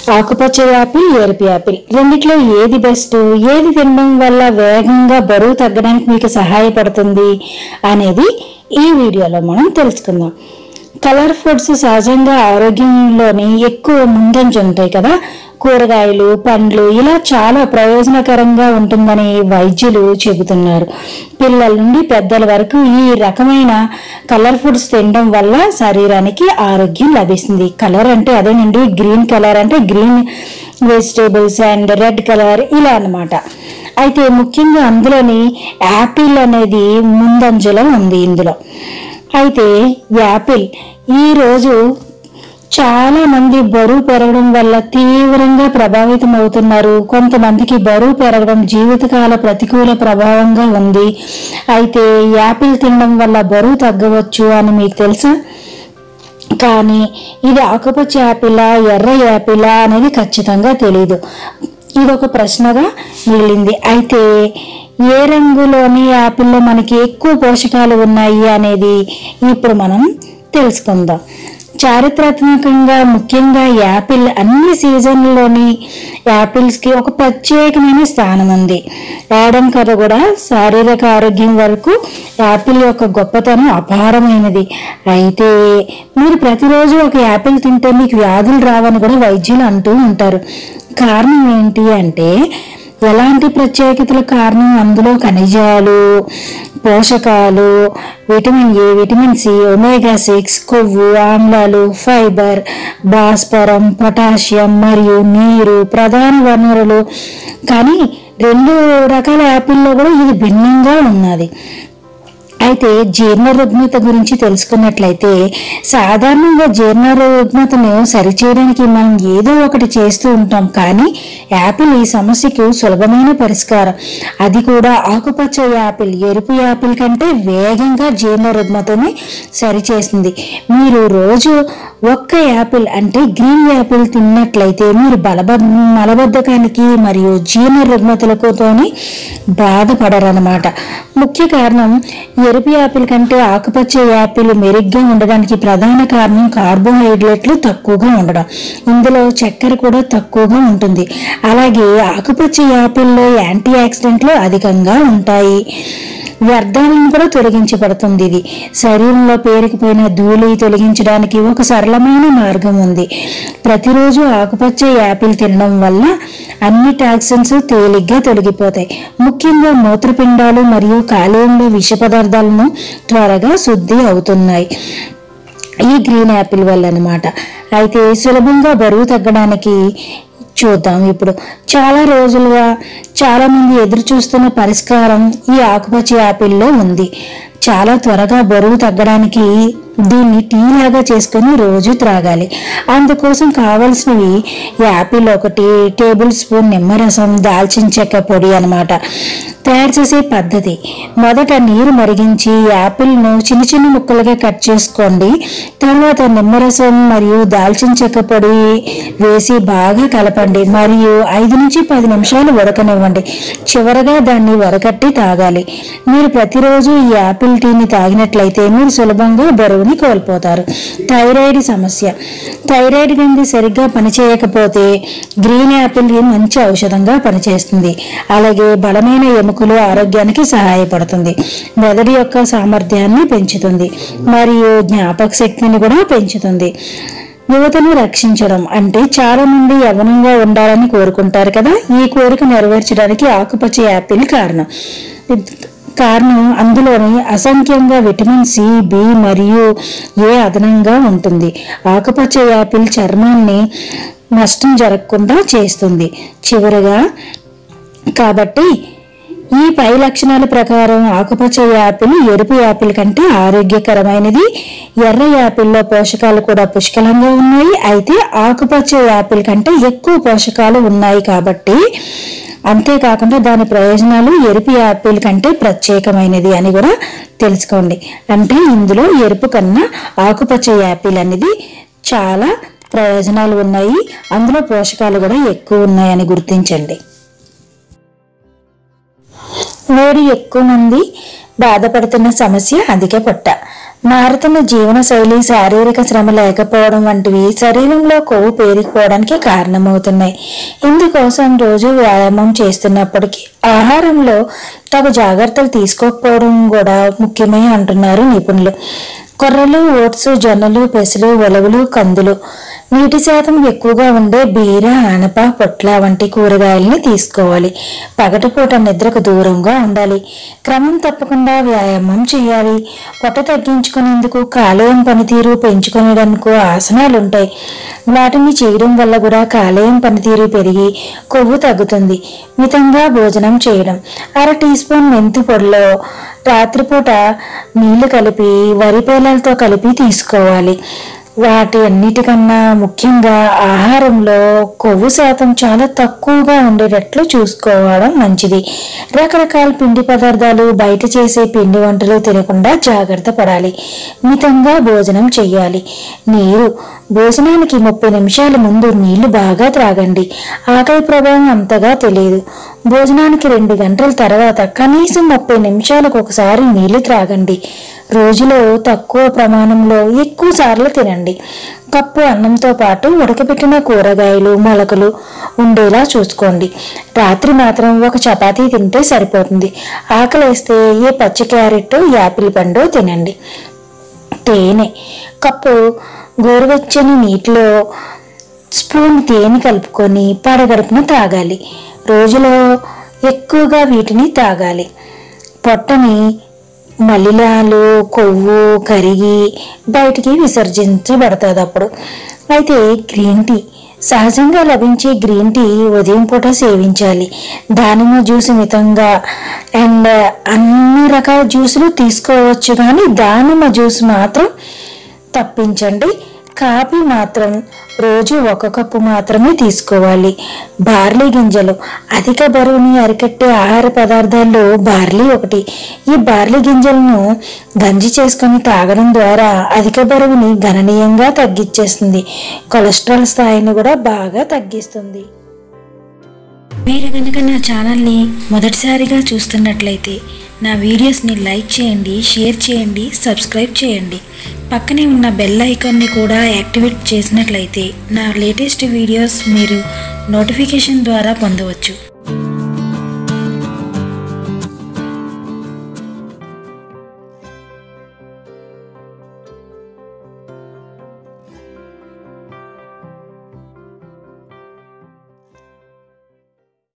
ఆకుపచ్చ యాపిల్ ఎరుపు యాపిల్ రెండిట్లో ఏది బెస్ట్ ఏది తినడం వల్ల వేగంగా బరువు తగ్గడానికి మీకు సహాయపడుతుంది అనేది ఈ వీడియోలో మనం తెలుసుకుందాం కలర్ ఫుడ్స్ సహజంగా ఆరోగ్యంలోని ఎక్కువ ముందంజ ఉంటాయి కదా కూరగాయలు పండ్లు ఇలా చాలా ప్రయోజనకరంగా ఉంటుందని వైద్యులు చెబుతున్నారు పిల్లల నుండి పెద్దల వరకు ఈ రకమైన కలర్ ఫుడ్స్ తినడం వల్ల శరీరానికి ఆరోగ్యం లభిస్తుంది కలర్ అంటే అదేనండి గ్రీన్ కలర్ అంటే green vegetables and red colour ఇలా అన్నమాట అయితే ముఖ్యంగా అందులోని యాపిల్ అనేది ముందంజలో ఉంది ఇందులో అయితే యాపిల్ ఈరోజు చాలా మంది బరువు పెరగడం వల్ల తీవ్రంగా ప్రభావితం అవుతున్నారు కొంతమందికి బరువు పెరగడం జీవితకాల ప్రతికూల ప్రభావంగా ఉంది అయితే యాపిల్ తినడం వల్ల బరువు తగ్గవచ్చు అని మీకు తెలుసా కానీ ఇది ఆకుపచ్చ యాపిలా ఎర్ర యాపిలా అనేది ఖచ్చితంగా తెలియదు ఇది ఒక ప్రశ్నగా మిగిలింది అయితే ఏ రంగులోని యాపిల్లో మనకి ఎక్కువ పోషకాలు ఉన్నాయి అనేది ఇప్పుడు మనం తెలుసుకుందాం చారిత్రాత్మకంగా ముఖ్యంగా యాపిల్ అన్ని సీజన్లలోని యాపిల్స్కి ఒక ప్రత్యేకమైన స్థానం ఉంది యాడమ్ కథ కూడా శారీరక ఆరోగ్యం వరకు యాపిల్ యొక్క గొప్పతనం అపారమైనది అయితే మీరు ప్రతిరోజు ఒక యాపిల్ తింటే మీకు వ్యాధులు రావని కూడా వైద్యులు అంటూ ఉంటారు కారణం ఏంటి అంటే ఎలాంటి ప్రత్యేకతల కారణం అందులో ఖనిజాలు పోషకాలు vitamin A vitamin C omega six కొవ్వు ఆమ్లాలు ఫైబర్ భాస్వరం పొటాషియం మరియు నీరు ప్రధాన వనరులు కానీ రెండు రకాల యాపిల్లో కూడా ఇది భిన్నంగా ఉన్నది అయితే జీర్ణ రుగ్మత గురించి తెలుసుకున్నట్లయితే సాధారణంగా జీర్ణ రుగ్మతను సరిచేయడానికి మనం ఏదో ఒకటి చేస్తూ ఉంటాం కానీ యాపిల్ ఈ సమస్యకు సులభమైన పరిష్కారం అది కూడా ఆకుపచ్చ యాపిల్ ఎరుపు యాపిల్ కంటే వేగంగా జీర్ణ రుగ్మతని సరిచేస్తుంది మీరు రోజు ఒక్క యాపిల్ అంటే గ్రీన్ యాపిల్ తిన్నట్లయితే మీరు బలబ మలబద్ధకానికి మరియు జీర్ణ రుగ్మతలతోని బాధపడరన్నమాట ముఖ్య కారణం ఎరుపు యాపిల్ కంటే ఆకుపచ్చ యాపిల్ మెరుగ్గా ఉండడానికి ప్రధాన కారణం కార్బోహైడ్రేట్లు తక్కువగా ఉండడం ఇందులో చక్కెర కూడా తక్కువగా ఉంటుంది అలాగే ఆకుపచ్చ యాపిల్లో యాంటీ ఆక్సిడెంట్లు అధికంగా ఉంటాయి వ్యర్థాలను కూడా తొలగించబడుతుంది ఇది శరీరంలో పేరుకుపోయిన ధూళి తొలగించడానికి ఒక సరళమైన మార్గం ఉంది ప్రతిరోజు ఆకుపచ్చ యాపిల్ తినడం వల్ల అన్ని టాక్సిన్స్ తేలిగ్గా తొలగిపోతాయి ముఖ్యంగా మూత్రపిండాలు మరియు కాలేయంలో విష పదార్థాలను త్వరగా శుద్ధి అవుతున్నాయి ఈ గ్రీన్ యాపిల్ వల్ల అనమాట అయితే సులభంగా బరువు తగ్గడానికి చూద్దాం ఇప్పుడు చాలా రోజులుగా చాలా మంది ఎదురు చూస్తున్న పరిష్కారం ఈ ఆకుపచ్చ యాపిల్లో ఉంది చాలా త్వరగా బరువు తగ్గడానికి దీన్ని టీ లాగా చేసుకొని రోజు త్రాగాలి అందుకోసం కావలసినవి యాపిల్ ఒకటి టేబుల్ స్పూన్ నిమ్మరసం దాల్చిన చెక్క పొడి అన్నమాట తయారు చేసే పద్ధతి మొదట నీరు మరిగించి యాపిల్ను చిన్న చిన్న ముక్కలుగా కట్ చేసుకోండి తర్వాత నిమ్మరసం మరియు దాల్చిన చెక్క పొడి వేసి బాగా కలపండి మరియు ఐదు నుంచి పది నిమిషాలు ఉడకనివ్వండి చివరగా దాన్ని వరకట్టి తాగాలి మీరు ప్రతిరోజు ఈ యాపిల్ టీని తాగినట్లయితే మీరు సులభంగా బరువుని కోల్పోతారు థైరాయిడ్ సమస్య థైరాయిడ్ గ్రంథి సరిగ్గా పనిచేయకపోతే గ్రీన్ యాపిల్ మంచి ఔషధంగా పనిచేస్తుంది అలాగే బలమైన ఎముకలు ఆరోగ్యానికి సహాయపడుతుంది మెదడు యొక్క సామర్థ్యాన్ని పెంచుతుంది మరియు జ్ఞాపక శక్తిని కూడా పెంచుతుంది యువతను రక్షించడం అంటే చాలా మంది యవనంగా ఉండాలని కోరుకుంటారు కదా ఈ కోరిక నెరవేర్చడానికి ఆకుపచ్చ యాపిల్ కారణం కారణం అందులోని అసంఖ్యంగా విటమిన్ సి బి మరియు ఏ అదనంగా ఉంటుంది ఆకుపచ్చ యాపిల్ చర్మాన్ని నష్టం జరగకుండా చేస్తుంది చివరగా కాబట్టి ఈ పై లక్షణాల ప్రకారం ఆకుపచ్చ యాపిల్ ఎరుపు యాపిల్ కంటే ఆరోగ్యకరమైనది ఎర్ర యాపిల్లో పోషకాలు కూడా పుష్కలంగా ఉన్నాయి అయితే ఆకుపచ్చ యాపిల్ కంటే ఎక్కువ పోషకాలు ఉన్నాయి కాబట్టి అంతేకాకుండా దాని ప్రయోజనాలు ఎరుపు యాపిల్ కంటే ప్రత్యేకమైనది అని కూడా తెలుసుకోండి అంటే ఇందులో ఎరుపు కన్నా ఆకుపచ్చ యాపిల్ అనేది చాలా ప్రయోజనాలు ఉన్నాయి అందులో పోషకాలు కూడా ఎక్కువ ఉన్నాయని గుర్తించండి వేడి ఎక్కువ మంది బాధపడుతున్న సమస్య అధిక పొట్ట మారుతున్న జీవనశైలి శారీరక శ్రమ లేకపోవడం వంటివి శరీరంలో కొవ్వు పేరుకుపోవడానికి కారణమవుతున్నాయి ఇందుకోసం రోజు వ్యాయామం చేస్తున్నప్పటికీ ఆహారంలో తగు జాగ్రత్తలు తీసుకోకపోవడం కూడా ముఖ్యమే అంటున్నారు నిపుణులు కొర్రలు ఓట్స్ జొన్నలు పెసలు ఒలవులు కందులు నీటి శాతం ఎక్కువగా ఉండే బీర ఆనప పొట్ల వంటి కూరగాయల్ని తీసుకోవాలి పగటిపూట నిద్రకు దూరంగా ఉండాలి క్రమం తప్పకుండా వ్యాయామం చేయాలి పొట్ట తగ్గించుకునేందుకు కాలేయం పనితీరు పెంచుకునేందుకు ఆసనాలు ఉంటాయి వాటిని చేయడం వల్ల కూడా కాలేయం పనితీరు పెరిగి కొవ్వు తగ్గుతుంది మితంగా భోజనం చేయడం అర టీ స్పూన్ మెంతి పొడిలో రాత్రిపూట నీళ్లు కలిపి వరి పేలాలతో కలిపి తీసుకోవాలి వాటి అన్నిటికన్నా ముఖ్యంగా ఆహారంలో కొవ్వు శాతం చాలా తక్కువగా ఉండేటట్లు చూసుకోవడం మంచిది రకరకాల పిండి పదార్థాలు బయట చేసే పిండి వంటలు తినకుండా జాగ్రత్త పడాలి మితంగా భోజనం చేయాలి నీరు భోజనానికి ముప్పై నిమిషాల ముందు నీళ్లు బాగా త్రాగండి ఆకలి ప్రభావం అంతగా తెలియదు భోజనానికి రెండు గంటల తర్వాత కనీసం ముప్పై నిమిషాలకు ఒకసారి నీళ్లు త్రాగండి రోజులో తక్కువ ప్రమాణంలో ఎక్కువ సార్లు తినండి కప్పు అన్నంతో పాటు ఉడకబెట్టిన కూరగాయలు మొలకలు ఉండేలా చూసుకోండి రాత్రి మాత్రం ఒక చపాతీ తింటే సరిపోతుంది ఆకలేస్తే ఏ పచ్చి క్యారెట్ యాపిల్ పండు తినండి తేనె కప్పు గోరువెచ్చని నీటిలో స్పూన్ తేనె కలుపుకొని పడగడుపున తాగాలి రోజులో ఎక్కువగా వీటిని తాగాలి పొట్టని మలిలాలు కొవ్వు కరిగి బయటికి విసర్జించబడుతుంది అప్పుడు అయితే గ్రీన్ టీ సహజంగా లభించే గ్రీన్ టీ ఉదయం పూట సేవించాలి దానిమ్మ జ్యూస్ మితంగా అండ్ అన్ని రకాల జ్యూసులు తీసుకోవచ్చు కానీ దానిమ్మ జ్యూస్ మాత్రం తప్పించండి కాఫీ మాత్రం రోజు ఒక కప్పు మాత్రమే తీసుకోవాలి బార్లీ గింజలు అధిక బరువుని అరికట్టే ఆహార పదార్థాల్లో బార్లీ ఒకటి ఈ బార్లీ గింజలను గంజి చేసుకొని తాగడం ద్వారా అధిక బరువుని గణనీయంగా తగ్గించేస్తుంది కొలెస్ట్రాల్ స్థాయిని కూడా బాగా తగ్గిస్తుంది మీరు కనుక నా ఛానల్ని మొదటిసారిగా చూస్తున్నట్లయితే నా వీడియోస్ని లైక్ చేయండి షేర్ చేయండి సబ్స్క్రైబ్ చేయండి పక్కనే ఉన్న బెల్ ఐకాన్ని కూడా యాక్టివేట్ చేసినట్లయితే నా లేటెస్ట్ వీడియోస్ మీరు నోటిఫికేషన్ ద్వారా పొందవచ్చు